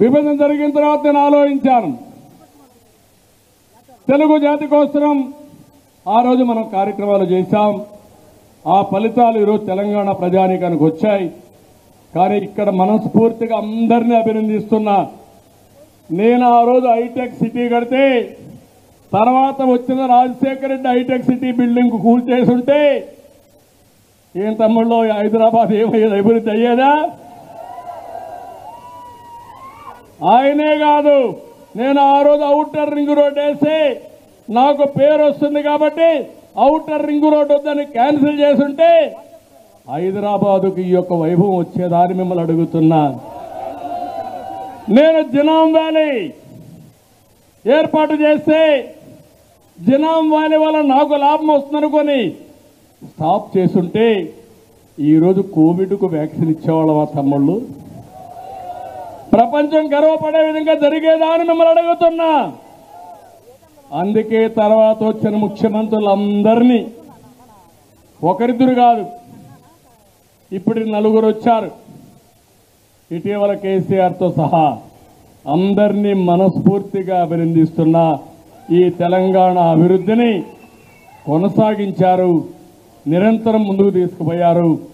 విభజన జరిగిన తర్వాత నేను ఆలోచించాను తెలుగు జాతి కోసం ఆ రోజు మనం కార్యక్రమాలు చేశాం ఆ ఫలితాలు ఈరోజు తెలంగాణ ప్రజానీకానికి వచ్చాయి కానీ ఇక్కడ మనస్ఫూర్తిగా అందరినీ అభినందిస్తున్నా నేను ఆ రోజు హైటెక్ సిటీ కడితే తర్వాత వచ్చిన Rajasekhara Reddy hitech city building కూల్చేసి ఉంటే ఏం తమ్ముళ్ళు హైదరాబాద్ ఏమయ్యేది అభివృద్ధి అయ్యేదా ఆయనే కాదు నేను ఆ రోజు అవుటర్ రింగ్ రోడ్ వేసి నాకు పేరు వస్తుంది కాబట్టి అవుటర్ రింగ్ రోడ్ వద్దని క్యాన్సిల్ చేసుంటే హైదరాబాదుకి ఈ యొక్క వైభవం వచ్చేదాన్ని మిమ్మల్ని అడుగుతున్నా నేను జినాం వ్యాలీ ఏర్పాటు చేస్తే జినాం వ్యాలీ వల్ల నాకు లాభం వస్తుందనుకొని స్టాప్ చేసుంటే ఈరోజు కోవిడ్కు వ్యాక్సిన్ ఇచ్చేవాళ్ళం ఆ తమ్ముళ్ళు ప్రపంచం గర్వపడే విధంగా జరిగేదా అని మిమ్మల్ని అడుగుతున్నా అందుకే తర్వాత వచ్చిన ముఖ్యమంత్రులందరినీ ఒకరిద్దరు కాదు ఇప్పుడు నలుగురు వచ్చారు ఇటీవల కేసీఆర్తో సహా అందరినీ మనస్ఫూర్తిగా అభినందిస్తున్న ఈ తెలంగాణ అభివృద్ధిని కొనసాగించారు నిరంతరం ముందుకు తీసుకుపోయారు